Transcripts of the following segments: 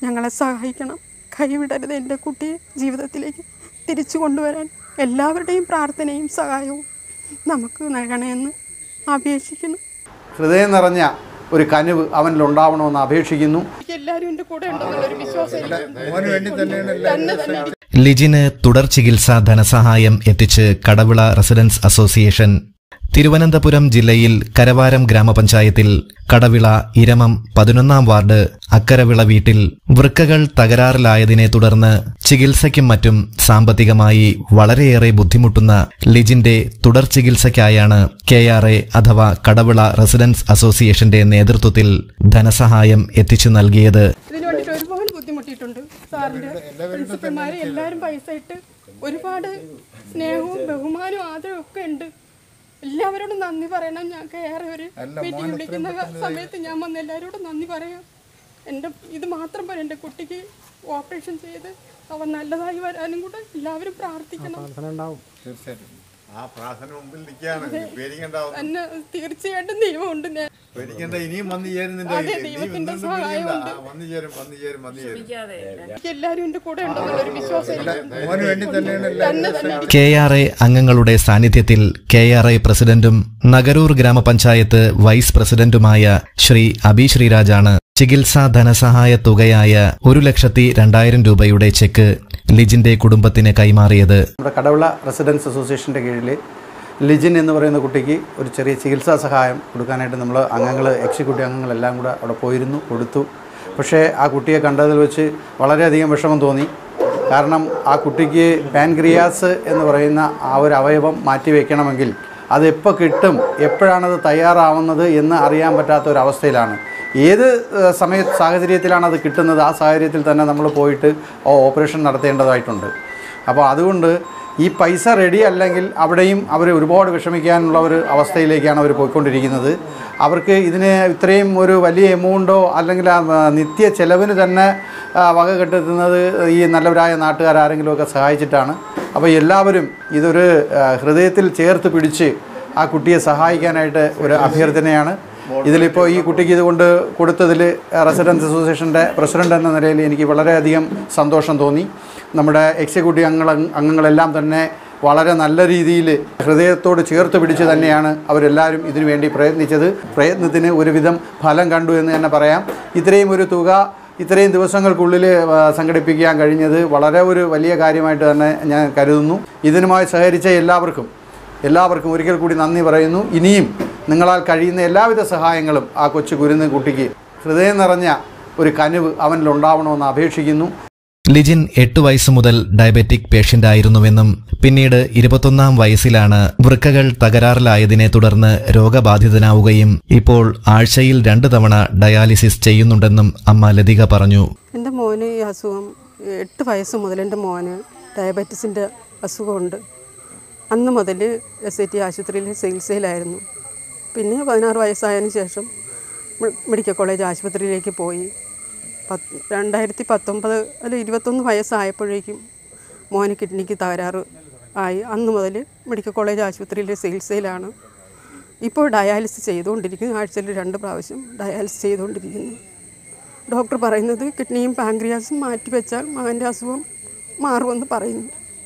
ഞങ്ങളെ സഹായിക്കണം കൈവിടരുത് എൻ്റെ കുട്ടിയെ ജീവിതത്തിലേക്ക് തിരിച്ചു കൊണ്ടുവരാൻ എല്ലാവരുടെയും പ്രാർത്ഥനയും സഹായവും നമുക്ക് നൽകണമെന്ന് അപേക്ഷിക്കുന്നു ഹൃദയം നിറഞ്ഞ ഒരു കനിവ് അവനിൽ ഉണ്ടാവണമെന്ന് അപേക്ഷിക്കുന്നു എനിക്ക് എല്ലാവരും എൻ്റെ കൂടെ ഉണ്ടെന്നുള്ളൊരു വിശ്വാസം എനിക്ക് മോന് വേണ്ടി തന്നെയാണ് തന്നെ തന്നെ ലിജിന് തുടർ ചികിത്സാ ധനസഹായം എത്തിച്ച് കടവിള റെസിഡൻസ് അസോസിയേഷൻ തിരുവനന്തപുരം ജില്ലയിൽ കരവാരം ഗ്രാമപഞ്ചായത്തിൽ കടവിള ഇരമം പതിനൊന്നാം വാർഡ് അക്കരവിള വീട്ടിൽ വൃക്കകൾ തകരാറിലായതിനെ തുടർന്ന് ചികിത്സയ്ക്കും മറ്റും സാമ്പത്തികമായി വളരെയേറെ ബുദ്ധിമുട്ടുന്ന ലിജിന്റെ തുടർ ചികിത്സയ്ക്കായാണ് കെ ആർ എ അഥവാ കടവിള റെസിഡൻസ് അസോസിയേഷന്റെ നേതൃത്വത്തിൽ ധനസഹായം എത്തിച്ചു നൽകിയത് ഇതിന് വേണ്ടിയിട്ട് ഒരുപാട് ബുദ്ധിമുട്ടിയിട്ടുണ്ട് സാറിന്റെ പ്രിൻസിപ്പൽമാര് എല്ലാവരും പൈസ ഇട്ട് ഒരുപാട് സ്നേഹവും ബഹുമാനവും ആദരവും ഒക്കെ ഉണ്ട് എല്ലാവരോടും നന്ദി പറയണം ഞങ്ങൾക്ക് ഏറെ ഒരു മീറ്റിംഗ് വിളിക്കുന്ന സമയത്ത് ഞാൻ വന്ന് എല്ലാവരോടും നന്ദി പറയാം എൻ്റെ ഇത് മാത്രം പോരാ എൻ്റെ കുട്ടിക്ക് ഓപ്പറേഷൻ ചെയ്ത് അവൻ നല്ലതായി വരാനും കൂടെ എല്ലാവരും പ്രാർത്ഥിക്കണം തീർച്ചയായിട്ടും ആ പ്രാർത്ഥന മുമ്പിൽ നിൽക്കുകയാണ് പേടിക്കണ്ടാവും എന്നെ തീർച്ചയായിട്ടും ദൈവമുണ്ട് ഞാൻ പേടിക്കണ്ട ഇനിയും വന്നു ചേരുന്നുണ്ട് അതെ, നീ ദൈവത്തിന്റെ ഒന്നും സഹായം പേടിക്കണ്ട. ഉണ്ട്. ആ, വന്നു ചേരും വന്നു ചേരും വന്നു ചേരും എനിക്ക് എല്ലാവരും എൻ്റെ കൂടെ ഉണ്ടെന്നുള്ളൊരു വിശ്വാസം എനിക്ക് മോന് വേണ്ടി തന്നെയാണ് തന്നെ തന്നെ കെ ആർ എ അംഗങ്ങളുടെ സാന്നിധ്യത്തിൽ കെ ആർ എ പ്രസിഡന്റും നഗരൂർ ഗ്രാമപഞ്ചായത്ത് വൈസ് പ്രസിഡന്റുമായ ശ്രീ അബി ശ്രീരാജാണ് ചികിത്സാ ധനസഹായ തുകയായ ഒരു ലക്ഷത്തി രണ്ടായിരം രൂപയുടെ ചെക്ക് ലിജിന്റെ കുടുംബത്തിന് കൈമാറിയത് നമ്മുടെ കടവിള റെസിഡൻസ് അസോസിയേഷൻ്റെ കീഴിൽ ലിജിൻ എന്ന് പറയുന്ന കുട്ടിക്ക് ഒരു ചെറിയ ചികിത്സാ സഹായം കൊടുക്കാനായിട്ട് നമ്മൾ അംഗങ്ങൾ എക്സിക്യൂട്ടീവ് അംഗങ്ങളെല്ലാം കൂടെ അവിടെ പോയിരുന്നു കൊടുത്തു പക്ഷേ ആ കുട്ടിയെ കണ്ടതിൽ വെച്ച് വളരെയധികം വിഷമം തോന്നി കാരണം ആ കുട്ടിക്ക് പാൻക്രിയാസ് എന്ന് പറയുന്ന ആ ഒരു അവയവം മാറ്റിവെക്കണമെങ്കിൽ അത് എപ്പോൾ കിട്ടും എപ്പോഴാണത് തയ്യാറാവുന്നത് എന്ന് അറിയാൻ പറ്റാത്ത ഒരു അവസ്ഥയിലാണ് ഏത് ഏഹ്, സമയ സാഹചര്യത്തിലാണ് അത് കിട്ടുന്നത് ആ സാഹചര്യത്തിൽ തന്നെ നമ്മൾ പോയിട്ട് ഓ ഓപ്പറേഷൻ നടത്തേണ്ടതായിട്ടുണ്ട് അപ്പോൾ അതുകൊണ്ട് ഈ പൈസ റെഡി അല്ലെങ്കിൽ അവിടെയും അവർ ഒരുപാട് വിഷമിക്കാനുള്ള ഒരു അവസ്ഥയിലേക്കാണ് അവർ പോയിക്കൊണ്ടിരിക്കുന്നത് അവർക്ക് ഇതിന് ഇത്രയും ഒരു വലിയ എമൗണ്ടോ അല്ലെങ്കിൽ ആ, ആ, നിത്യ ചെലവിന് തന്നെ ആ, വക കെട്ടുന്നത് ഈ നല്ലവരായ നാട്ടുകാർ ആരെങ്കിലുമൊക്കെ സഹായിച്ചിട്ടാണ് അപ്പോൾ എല്ലാവരും ഇതൊരു ആ, ഹൃദയത്തിൽ ചേർത്ത് പിടിച്ച് ആ കുട്ടിയെ സഹായിക്കാനായിട്ട് ഒരു അഭ്യർത്ഥനയാണ് ഇതിലിപ്പോൾ ഈ കുട്ടിക്ക് ഇതുകൊണ്ട് കൊടുത്തതിൽ റെസിഡൻസ് അസോസിയേഷൻ്റെ പ്രസിഡന്റ് എന്ന നിലയിൽ എനിക്ക് വളരെയധികം സന്തോഷം തോന്നി നമ്മുടെ എക്സിക്യൂട്ടീവ് അംഗങ്ങൾ അംഗങ്ങളെല്ലാം തന്നെ വളരെ നല്ല രീതിയിൽ ഹൃദയത്തോട് ചേർത്ത് പിടിച്ച് തന്നെയാണ് അവരെല്ലാവരും ഇതിനു വേണ്ടി പ്രയത്നിച്ചത് പ്രയത്നത്തിന് ഒരുവിധം ഫലം കണ്ടു എന്ന് തന്നെ പറയാം ഇത്രയും ഒരു തുക ഇത്രയും ദിവസങ്ങൾക്കുള്ളിൽ ആ, സംഘടിപ്പിക്കാൻ കഴിഞ്ഞത് വളരെ ഒരു വലിയ കാര്യമായിട്ട് തന്നെ ഞാൻ കരുതുന്നു ഇതിനുമായി സഹകരിച്ച എല്ലാവർക്കും എല്ലാവർക്കും ഒരിക്കൽ കൂടി നന്ദി പറയുന്നു ഇനിയും നിങ്ങളാൽ കഴിയുന്ന എല്ലാവിധ സഹായങ്ങളും ആ കൊച്ചു കുരുന്ന് കുട്ടിക്ക് ഹൃദയം നിറഞ്ഞ ഒരു കനിവ് അവനിൽ ഉണ്ടാവണമെന്ന് അപേക്ഷിക്കുന്നു ലിജിൻ എട്ട് വയസ്സ് മുതൽ ഡയബറ്റിക് പേഷ്യന്റ് ആയിരുന്നുവെന്നും പിന്നീട് ഇരുപത്തൊന്നാം വയസ്സിലാണ് വൃക്കകൾ തകരാറിലായതിനെ തുടർന്ന് രോഗബാധിതനാവുകയും ഇപ്പോൾ ആഴ്ചയിൽ രണ്ടു തവണ ഡയാലിസിസ് ചെയ്യുന്നുണ്ടെന്നും അമ്മ ലതിക പറഞ്ഞു എൻ്റെ മോന് ഈ അസുഖം എട്ട് വയസ്സ് മുതൽ എൻ്റെ മോന് ഡയബറ്റീസിൻ്റെ അസുഖമുണ്ട് അന്ന് മുതൽ എസ് ഐ ടി ആശുപത്രിയിൽ ചികിത്സയിലായിരുന്നു പിന്നെ പതിനാറ് വയസ്സായതിനു ശേഷം മെ- മെഡിക്കൽ കോളേജ് ആശുപത്രിയിലേക്ക് പോയി പത്ത് രണ്ടായിരത്തി പത്തൊമ്പത് അല്ല ഇരുപത്തൊന്ന് വയസ്സായപ്പോഴേക്കും മോന് കിഡ്നിക്ക് തകരാറ് ആയി അന്ന് മുതൽ മെഡിക്കൽ കോളേജ് ആശുപത്രിയിൽ ചികിത്സയിലാണ് ഇപ്പോൾ ഡയാലിസിസ് ചെയ്തുകൊണ്ടിരിക്കുന്നു ആഴ്ചയിൽ രണ്ട് പ്രാവശ്യം ഡയാലിസിസ് ചെയ്തുകൊണ്ടിരിക്കുന്നു ഡോക്ടർ പറയുന്നത് കിഡ്നിയും പാങ്ക്രിയാസും മാറ്റിവെച്ചാൽ മകൻ്റെ അസുഖം മാറുമെന്ന് പറയുന്നു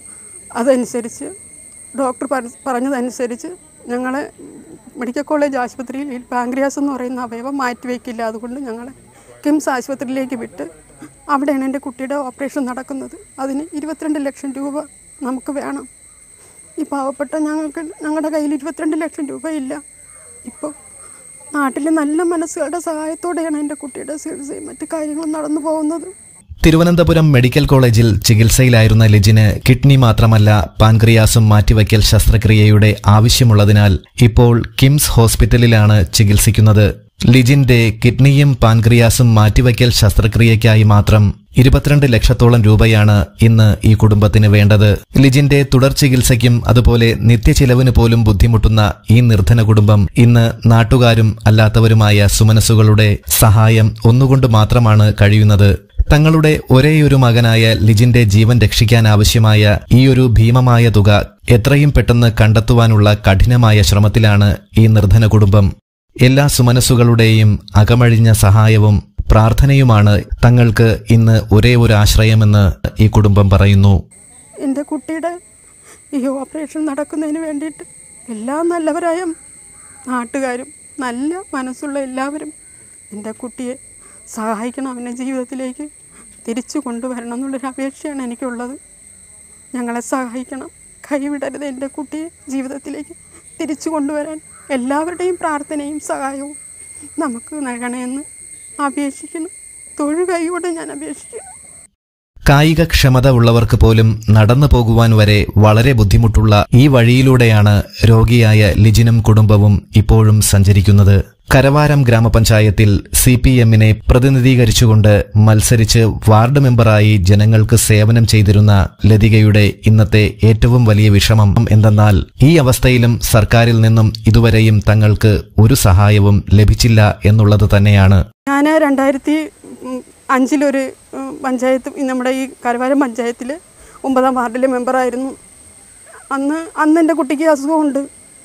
അതനുസരിച്ച് ഡോക്ടർ പറ- പറഞ്ഞതനുസരിച്ച് ഞങ്ങളെ മെഡിക്കൽ കോളേജ് ആശുപത്രിയിൽ ഈ പാങ്ക്രിയാസ് എന്ന് പറയുന്ന അവയവം മാറ്റിവെക്കില്ല അതുകൊണ്ട് ഞങ്ങളെ കിംസ് ആശുപത്രിയിലേക്ക് വിട്ട് അവിടെയാണ് എൻ്റെ കുട്ടിയുടെ ഓപ്പറേഷൻ നടക്കുന്നത് അതിന് ഇരുപത്തിരണ്ട് ലക്ഷം രൂപ നമുക്ക് വേണം ഈ പാവപ്പെട്ട ഞങ്ങൾക്ക് ഞങ്ങളുടെ കയ്യിൽ ഇരുപത്തിരണ്ട് ലക്ഷം രൂപ ഇല്ല ഇപ്പോൾ നാട്ടിലെ നല്ല മനസ്സുകളുടെ സഹായത്തോടെയാണ് എൻ്റെ കുട്ടിയുടെ ചികിത്സയും മറ്റു കാര്യങ്ങളും നടന്നു പോകുന്നത് തിരുവനന്തപുരം മെഡിക്കൽ കോളേജിൽ ചികിത്സയിലായിരുന്ന ലിജിന് കിഡ്നി മാത്രമല്ല പാൻക്രിയാസും മാറ്റിവയ്ക്കൽ ശസ്ത്രക്രിയയുടെ ആവശ്യമുള്ളതിനാൽ ഇപ്പോൾ കിംസ് ഹോസ്പിറ്റലിലാണ് ചികിത്സിക്കുന്നത് ലിജിന്റെ കിഡ്നിയും പാൻക്രിയാസും മാറ്റിവയ്ക്കൽ ശസ്ത്രക്രിയയ്ക്കായി മാത്രം ഇരുപത്തിരണ്ട് ലക്ഷത്തോളം രൂപയാണ് ഇന്ന് ഈ കുടുംബത്തിന് വേണ്ടത് ലിജിന്റെ തുടർ ചികിത്സയ്ക്കും അതുപോലെ നിത്യചിലവിന് പോലും ബുദ്ധിമുട്ടുന്ന ഈ നിർധന കുടുംബം ഇന്ന് നാട്ടുകാരും അല്ലാത്തവരുമായ സുമനസ്സുകളുടെ സഹായം ഒന്നുകൊണ്ട് മാത്രമാണ് കഴിയുന്നത് തങ്ങളുടെ ഒരേയൊരു മകനായ ലിജിന്റെ ജീവൻ രക്ഷിക്കാനാവശ്യമായ ഈയൊരു ഭീമമായ തുക എത്രയും പെട്ടെന്ന് കണ്ടെത്തുവാനുള്ള കഠിനമായ ശ്രമത്തിലാണ് ഈ നിർധന കുടുംബം എല്ലാ സുമനസ്സുകളുടെയും അകമഴിഞ്ഞ സഹായവും പ്രാർത്ഥനയുമാണ് തങ്ങൾക്ക് ഇന്ന് ഒരേ ഒരു ആശ്രയമെന്ന് ഈ കുടുംബം പറയുന്നു എൻ്റെ കുട്ടിയുടെ ഈ ഓപ്പറേഷൻ നടക്കുന്നതിന് വേണ്ടിയിട്ട് എല്ലാ നല്ലവരായ നാട്ടുകാരും നല്ല മനസ്സുള്ള എല്ലാവരും എൻ്റെ കുട്ടിയെ സഹായിക്കണം അവൻ്റെ ജീവിതത്തിലേക്ക് തിരിച്ചു കൊണ്ടുവരണം എന്നുള്ളൊരു അപേക്ഷയാണ് എനിക്കുള്ളത് ഞങ്ങളെ സഹായിക്കണം കൈവിടരുത് എൻ്റെ കുട്ടിയെ ജീവിതത്തിലേക്ക് തിരിച്ചു കൊണ്ടുവരാൻ എല്ലാവരുടെയും പ്രാർത്ഥനയും സഹായവും നമുക്ക് നൽകണമെന്ന് അപേക്ഷിക്കണം തൊഴു കൈയോടെ ഞാൻ അപേക്ഷിക്കുന്നു കായികക്ഷമത ഉള്ളവർക്ക് പോലും നടന്നു പോകുവാൻ വരെ വളരെ ബുദ്ധിമുട്ടുള്ള ഈ വഴിയിലൂടെയാണ് രോഗിയായ ലിജിനും കുടുംബവും ഇപ്പോഴും സഞ്ചരിക്കുന്നത് കരവാരം ഗ്രാമപഞ്ചായത്തിൽ സി പി എമ്മിനെ പ്രതിനിധീകരിച്ചുകൊണ്ട് മത്സരിച്ച് വാർഡ് മെമ്പറായി ജനങ്ങൾക്ക് സേവനം ചെയ്തിരുന്ന ലതികയുടെ ഇന്നത്തെ ഏറ്റവും വലിയ വിഷമം എന്തെന്നാൽ ഈ അവസ്ഥയിലും സർക്കാരിൽ നിന്നും ഇതുവരെയും തങ്ങൾക്ക് ഒരു സഹായവും ലഭിച്ചില്ല എന്നുള്ളത് തന്നെയാണ് ഞാൻ രണ്ടായിരത്തി ഉം, അഞ്ചിലൊരു ഉം, പഞ്ചായത്ത് ഈ നമ്മുടെ ഈ കരവാരം പഞ്ചായത്തിൽ ഒമ്പതാം വാർഡിലെ മെമ്പറായിരുന്നു അന്ന് അന്ന് എൻ്റെ കുട്ടിക്ക് അസുഖമുണ്ട്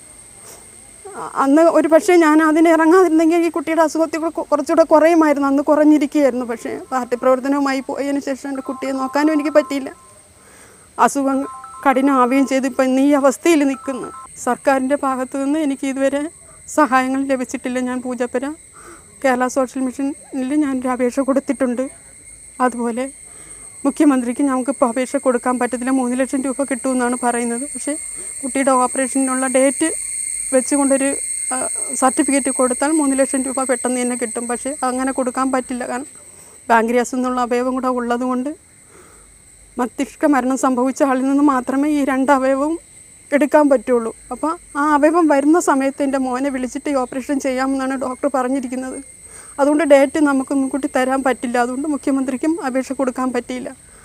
അ- അന്ന് ഒരു പക്ഷേ ഞാൻ അതിന് ഇറങ്ങാതിരുന്നെങ്കിൽ ഈ കുട്ടിയുടെ അസുഖത്തിൽ കൂടെ കൊ- കുറച്ചുകൂടെ കുറയുമായിരുന്നു അന്ന് കുറഞ്ഞിരിക്കുകയായിരുന്നു പക്ഷേ പാർട്ടി പ്രവർത്തനവുമായി പോയതിന് ശേഷം എൻ്റെ കുട്ടിയെ നോക്കാനും എനിക്ക് പറ്റിയില്ല അസുഖം കഠിനമാവുകയും ചെയ്ത് ഇപ്പം ഇന്ന് ഈ അവസ്ഥയിൽ നിൽക്കുന്നു സർക്കാരിൻ്റെ ഭാഗത്തു നിന്ന് എനിക്ക് ഇതുവരെ സഹായങ്ങൾ ലഭിച്ചിട്ടില്ല ഞാൻ പൂജപ്പുര കേരള സോഷ്യൽ മിഷനിൽ ഞാൻ ഒരു അപേക്ഷ കൊടുത്തിട്ടുണ്ട് അതുപോലെ മുഖ്യമന്ത്രിക്ക് നമുക്കിപ്പോൾ അപേക്ഷ കൊടുക്കാൻ പറ്റത്തില്ല മൂന്ന് ലക്ഷം രൂപ കിട്ടുമെന്നാണ് പറയുന്നത് പക്ഷേ കുട്ടിയുടെ ഓപ്പറേഷനുള്ള ഡേറ്റ് വെച്ചുകൊണ്ടൊരു സർട്ടിഫിക്കറ്റ് കൊടുത്താൽ മൂന്ന് ലക്ഷം രൂപ പെട്ടെന്ന് തന്നെ കിട്ടും പക്ഷേ അങ്ങനെ കൊടുക്കാൻ പറ്റില്ല കാരണം പാങ്ക്രിയാസ് എന്നുള്ള അവയവം കൂടെ ഉള്ളതുകൊണ്ട് മസ്തിഷ്ക മരണം സംഭവിച്ച ആളിൽ നിന്ന് മാത്രമേ ഈ രണ്ട് അവയവവും എടുക്കാൻ പറ്റുള്ളൂ അപ്പോൾ ആ അവയവം വരുന്ന സമയത്ത് എൻ്റെ മോനെ വിളിച്ചിട്ട് ഈ ഓപ്പറേഷൻ ചെയ്യാമെന്നാണ് ഡോക്ടർ പറഞ്ഞിരിക്കുന്നത് അതുകൊണ്ട് ഡേറ്റ് നമുക്ക് മുൻകൂട്ടി തരാൻ പറ്റില്ല അതുകൊണ്ട് മുഖ്യമന്ത്രിക്കും അപേക്ഷ കൊടുക്കാൻ പറ്റിയില്ല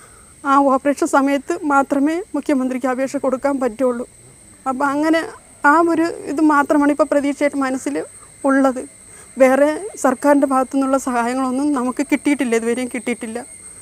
ആ ഓപ്പറേഷൻ സമയത്ത് മാത്രമേ മുഖ്യമന്ത്രിക്ക് അപേക്ഷ കൊടുക്കാൻ പറ്റുള്ളൂ അപ്പോൾ അങ്ങനെ ആ ഒരു ഇത് മാത്രമാണ് ഇപ്പോൾ പ്രതീക്ഷയായിട്ട് മനസ്സിൽ ഉള്ളത് വേറെ സർക്കാരിൻ്റെ ഭാഗത്തു നിന്നുള്ള സഹായങ്ങളൊന്നും നമുക്ക് കിട്ടിയിട്ടില്ല ഇതുവരെയും കിട്ടിയിട്ടില്ല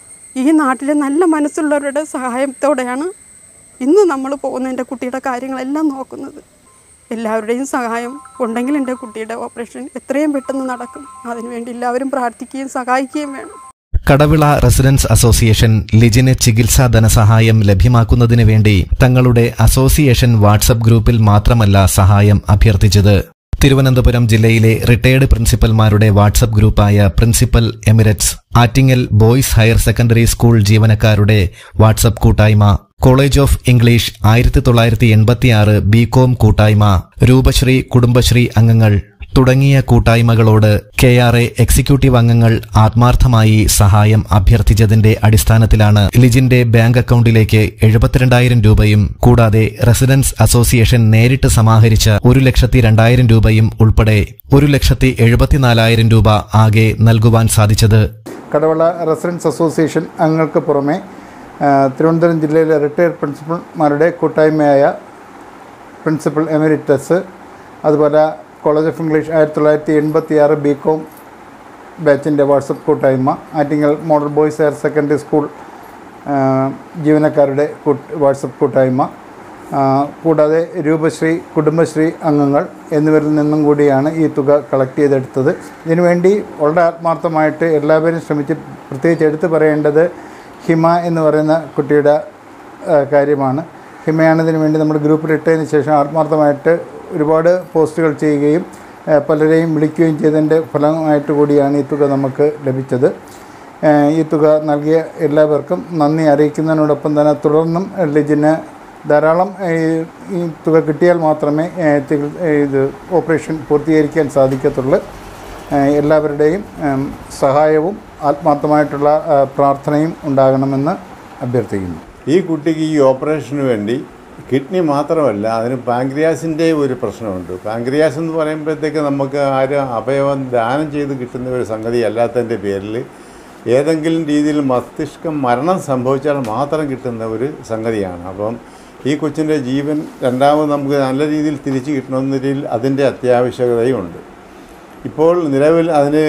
ഈ നാട്ടിലെ നല്ല മനസ്സുള്ളവരുടെ സഹായത്തോടെയാണ് ഇന്ന് നമ്മൾ പോകുന്ന എൻ്റെ കുട്ടിയുടെ കാര്യങ്ങളെല്ലാം നോക്കുന്നത് എല്ലാവരുടെയും സഹായം ഉണ്ടെങ്കിൽ എൻ്റെ കുട്ടിയുടെ ഓപ്പറേഷൻ എത്രയും പെട്ടെന്ന് നടക്കും അതിനുവേണ്ടി എല്ലാവരും പ്രാർത്ഥിക്കുകയും സഹായിക്കുകയും വേണം കടവിള റെസിഡൻസ് അസോസിയേഷൻ ലിജിന് ചികിത്സാ ധനസഹായം ലഭ്യമാക്കുന്നതിന് വേണ്ടി തങ്ങളുടെ അസോസിയേഷൻ വാട്സപ്പ് ഗ്രൂപ്പിൽ മാത്രമല്ല സഹായം അഭ്യർത്ഥിച്ചത് തിരുവനന്തപുരം ജില്ലയിലെ റിട്ടയർഡ് പ്രിൻസിപ്പൽമാരുടെ വാട്സപ്പ് ഗ്രൂപ്പായ principal emeritus Attingal boys higher secondary school ജീവനക്കാരുടെ വാട്സപ്പ് കൂട്ടായ്മ കോളേജ് ഓഫ് ഇംഗ്ലീഷ് ആയിരത്തി തൊള്ളായിരത്തി എൺപത്തിയാറ് ബികോം കൂട്ടായ്മ രൂപശ്രീ കുടുംബശ്രീ അംഗങ്ങൾ തുടങ്ങിയ കൂട്ടായ്മകളോട് കെ ആർ എ എക്സിക്യൂട്ടീവ് അംഗങ്ങൾ ആത്മാർത്ഥമായി സഹായം അഭ്യർത്ഥിച്ചതിന്റെ അടിസ്ഥാനത്തിലാണ് ലിജിന്റെ ബാങ്ക് അക്കൗണ്ടിലേക്ക് എഴുപത്തിരണ്ടായിരം രൂപയും കൂടാതെ റെസിഡൻസ് അസോസിയേഷൻ നേരിട്ട് സമാഹരിച്ച ഒരു ലക്ഷത്തി രണ്ടായിരം രൂപയും ഉൾപ്പെടെ ഒരു ലക്ഷത്തി എഴുപത്തിനാലായിരം രൂപ ആകെ നൽകുവാൻ സാധിച്ചത് കടവള റെസിഡൻസ് അസോസിയേഷൻ അംഗങ്ങൾക്ക് പുറമെ ആ, തിരുവനന്തപുരം ജില്ലയിലെ റിട്ടയർഡ് പ്രിൻസിപ്പൽമാരുടെ കൂട്ടായ്മയായ പ്രിൻസിപ്പൽ എമിരിറ്റസ് അതുപോലെ കോളേജ് ഓഫ് ഇംഗ്ലീഷ് ആയിരത്തി തൊള്ളായിരത്തി എൺപത്തി ആറ് ബി കോം ബാച്ചിൻ്റെ വാട്സപ്പ് കൂട്ടായ്മ Attingal model boys higher secondary school ആ, ജീവനക്കാരുടെ കൂട്ട് വാട്സപ്പ് കൂട്ടായ്മ ആ, കൂടാതെ രൂപശ്രീ കുടുംബശ്രീ അംഗങ്ങൾ എന്നിവരിൽ നിന്നും കൂടിയാണ് ഈ തുക കളക്ട് ചെയ്തെടുത്തത് ഇതിനുവേണ്ടി വളരെ ആത്മാർത്ഥമായിട്ട് എല്ലാവരും ശ്രമിച്ച് പ്രത്യേകിച്ച് എടുത്തു പറയേണ്ടത് ഹിമ എന്ന് പറയുന്ന കുട്ടിയുടെ ആ, കാര്യമാണ് ഹിമയാണ് ഇതിനു വേണ്ടി നമ്മൾ ഗ്രൂപ്പിൽ ഇട്ടതിന് ശേഷം ആത്മാർത്ഥമായിട്ട് ഒരുപാട് പോസ്റ്റുകൾ ചെയ്യുകയും ആ, പലരെയും വിളിക്കുകയും ചെയ്തതിൻ്റെ ഫലമായിട്ട് കൂടിയാണ് ഈ തുക നമുക്ക് ലഭിച്ചത് ആ, ഈ തുക നൽകിയ എല്ലാവർക്കും നന്ദി അറിയിക്കുന്നതിനോടൊപ്പം തന്നെ തുടർന്നും ലിജിന് ധാരാളം ആ, ഈ തുക കിട്ടിയാൽ മാത്രമേ ആ, ചികിത്സ ഇത് ഓപ്പറേഷൻ പൂർത്തീകരിക്കാൻ സാധിക്കത്തുള്ളൂ ആ, എല്ലാവരുടെയും ഉം, സഹായവും ആത്മാർത്ഥമായിട്ടുള്ള ആ, പ്രാർത്ഥനയും ഉണ്ടാകണമെന്ന് അഭ്യർത്ഥിക്കുന്നു ഈ കുട്ടിക്ക് ഈ ഓപ്പറേഷന് വേണ്ടി കിഡ്നി മാത്രമല്ല അതിന് പാങ്ക്രിയാസിൻ്റെ ഒരു പ്രശ്നമുണ്ട് പാങ്ക്രിയാസ് എന്ന് പറയുമ്പോഴത്തേക്ക് നമുക്ക് ആരും അവയവം ദാനം ചെയ്ത് കിട്ടുന്ന ഒരു സംഗതി അല്ലാത്തതിൻ്റെ പേരിൽ ഏതെങ്കിലും രീതിയിൽ മസ്തിഷ്കം മരണം സംഭവിച്ചാൽ മാത്രം കിട്ടുന്ന ഒരു സംഗതിയാണ് അപ്പം ഈ കൊച്ചിൻ്റെ ജീവൻ രണ്ടാമത് നമുക്ക് നല്ല രീതിയിൽ തിരിച്ചു കിട്ടണമെന്ന രീതിയിൽ അതിൻ്റെ അത്യാവശ്യകതയുണ്ട് ഇപ്പോൾ നിലവിൽ അതിന്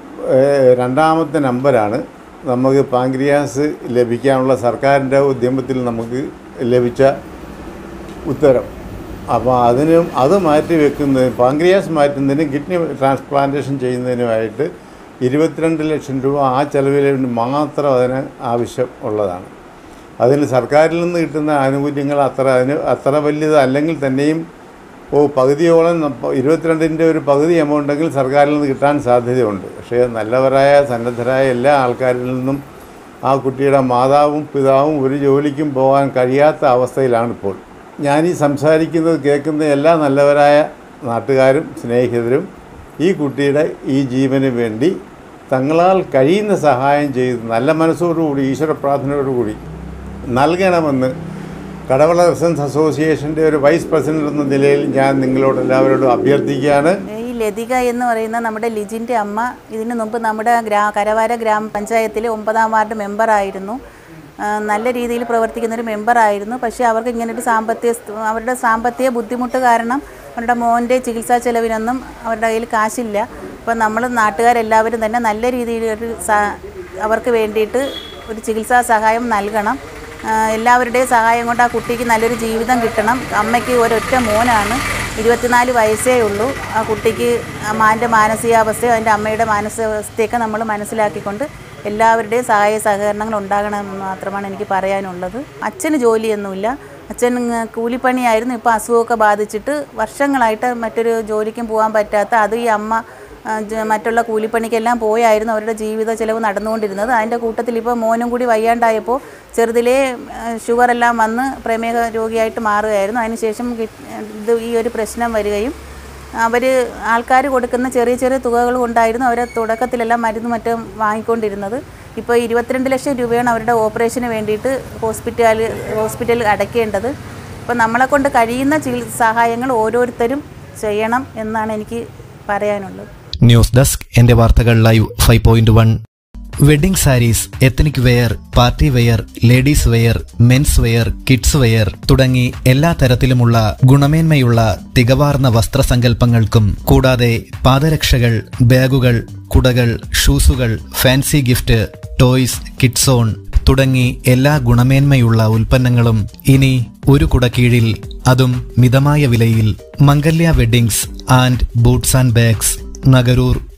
ഏഹ്, രണ്ടാമത്തെ നമ്പറാണ് നമുക്ക് പാങ്ക്രിയാസ് ലഭിക്കാനുള്ള സർക്കാരിൻ്റെ ഉദ്യമത്തിൽ നമുക്ക് ലഭിച്ച ഉത്തരം അപ്പോൾ അതിനും അത് മാറ്റി വെക്കുന്നതിന് പാങ്ക്രിയാസ് മാറ്റുന്നതിനും കിഡ്നി ട്രാൻസ്പ്ലാന്റേഷൻ ചെയ്യുന്നതിനുമായിട്ട് ഇരുപത്തിരണ്ട് ലക്ഷം രൂപ ആ ചെലവിൽ മാത്രം അതിന് ആവശ്യം ഉള്ളതാണ് അതിന് സർക്കാരിൽ നിന്ന് കിട്ടുന്ന ആനുകൂല്യങ്ങൾ അത്ര അതിന് അത്ര വലിയത് അല്ലെങ്കിൽ തന്നെയും ഓ പകുതിയോളം നമ്മ- ഇരുപത്തിരണ്ടിൻ്റെ ഒരു പകുതി എമൗണ്ടെങ്കിൽ സർക്കാരിൽ നിന്ന് കിട്ടാൻ സാധ്യതയുണ്ട് പക്ഷേ നല്ലവരായ സന്നദ്ധരായ എല്ലാ ആൾക്കാരിൽ നിന്നും ആ കുട്ടിയുടെ മാതാവും പിതാവും ഒരു ജോലിക്കും പോകാൻ കഴിയാത്ത അവസ്ഥയിലാണിപ്പോൾ ഞാനീ സംസാരിക്കുന്നത് കേൾക്കുന്ന എല്ലാ നല്ലവരായ നാട്ടുകാരും സ്നേഹിതരും ഈ കുട്ടിയുടെ ഈ ജീവന് വേണ്ടി തങ്ങളാൽ കഴിയുന്ന സഹായം ചെയ്ത് നല്ല മനസ്സോടുകൂടി ഈശ്വര പ്രാർത്ഥനയോടുകൂടി നൽകണമെന്ന് കടവള റെസിഡൻസ് അസോസിയേഷൻ്റെ ഒരു വൈസ് പ്രസിഡന്റ് എന്ന നിലയിൽ ഞാൻ നിങ്ങളോട് എല്ലാവരോടും അഭ്യർത്ഥിക്കുകയാണ് ഈ ലതിക എന്ന് പറയുന്ന നമ്മുടെ ലിജിൻ്റെ അമ്മ ഇതിനു മുമ്പ് നമ്മുടെ ഗ്രാ കരവാര ഗ്രാമപഞ്ചായത്തിലെ ഒമ്പതാം വാർഡ് മെമ്പറായിരുന്നു ആ, നല്ല രീതിയിൽ പ്രവർത്തിക്കുന്ന ഒരു മെമ്പറായിരുന്നു പക്ഷേ അവർക്ക് ഇങ്ങനൊരു സാമ്പത്തിക സ്ഥ- അവരുടെ സാമ്പത്തിക ബുദ്ധിമുട്ട് കാരണം അവരുടെ മോൻ്റെ ചികിത്സാ ചെലവിനൊന്നും അവരുടെ കയ്യിൽ കാശില്ല അപ്പോൾ നമ്മൾ നാട്ടുകാരെല്ലാവരും തന്നെ നല്ല രീതിയിൽ ഒരു സ- അവർക്ക് വേണ്ടിയിട്ട് ഒരു ചികിത്സാ സഹായം നൽകണം ആ, എല്ലാവരുടെയും സഹായം കൊണ്ട് ആ കുട്ടിക്ക് നല്ലൊരു ജീവിതം കിട്ടണം അമ്മയ്ക്ക് ഒരൊറ്റ മോനാണ് ഇരുപത്തിനാല് വയസ്സേ ഉള്ളൂ ആ കുട്ടിക്ക് ആ മാൻ്റെ മാനസികാവസ്ഥയോ അതിൻ്റെ അമ്മയുടെ മാനസികാവസ്ഥയൊക്കെ നമ്മൾ മനസ്സിലാക്കിക്കൊണ്ട് എല്ലാവരുടെയും സഹായ സഹകരണങ്ങൾ ഉണ്ടാകണമെന്ന് മാത്രമാണ് എനിക്ക് പറയാനുള്ളത് അച്ഛന് ജോലിയൊന്നുമില്ല അച്ഛൻ ഇങ്ങ് കൂലിപ്പണിയായിരുന്നു ഇപ്പോൾ അസുഖമൊക്കെ ബാധിച്ചിട്ട് വർഷങ്ങളായിട്ട് മറ്റൊരു ജോലിക്കും പോകാൻ പറ്റാത്ത അത് ഈ അമ്മ ആ, ജ- മറ്റുള്ള കൂലിപ്പണിക്കെല്ലാം പോയായിരുന്നു അവരുടെ ജീവിത ചിലവ് നടന്നുകൊണ്ടിരുന്നത് അതിൻ്റെ കൂട്ടത്തിൽ ഇപ്പോൾ മോനും കൂടി വയ്യാണ്ടായപ്പോൾ ചെറുതിലേ ആ, ഷുഗറെല്ലാം വന്ന് പ്രമേഹ രോഗിയായിട്ട് മാറുകയായിരുന്നു അതിനുശേഷം കി- ഇത് ഈ ഒരു പ്രശ്നം വരികയും അവർ ആൾക്കാർ കൊടുക്കുന്ന ചെറിയ ചെറിയ തുകകൾ കൊണ്ടായിരുന്നു അവർ തുടക്കത്തിലെല്ലാം മരുന്ന് മറ്റും വാങ്ങിക്കൊണ്ടിരുന്നത് ഇപ്പോൾ ഇരുപത്തിരണ്ട് ലക്ഷം രൂപയാണ് അവരുടെ ഓപ്പറേഷന് വേണ്ടിയിട്ട് ഹോസ്പിറ്റൽ ഹോസ്പിറ്റലിൽ അടയ്ക്കേണ്ടത് അപ്പോൾ നമ്മളെ കൊണ്ട് കഴിയുന്ന ചികിത്സ സഹായങ്ങൾ ഓരോരുത്തരും ചെയ്യണം എന്നാണ് എനിക്ക് പറയാനുള്ളത് ന്യൂസ് ഡെസ്ക് എന്റെ വാർത്തകൾ live five point one wedding saris ethnic wear party wear ladies wear men's wear kids wear തുടങ്ങി എല്ലാ തരത്തിലുമുള്ള ഗുണമേന്മയുള്ള തികവാർന്ന വസ്ത്രസങ്കല്പങ്ങൾക്കും കൂടാതെ പാദരക്ഷകൾ ബാഗുകൾ കുടകൾ ഷൂസുകൾ ഫാൻസി ഗിഫ്റ്റ് ടോയ്സ് കിഡ്സോൺ തുടങ്ങി എല്ലാ ഗുണമേന്മയുള്ള ഉൽപ്പന്നങ്ങളും ഇനി ഒരു കുടക്കീഴിൽ അതും മിതമായ വിലയിൽ Mangalya weddings and boots and bags Nagaroor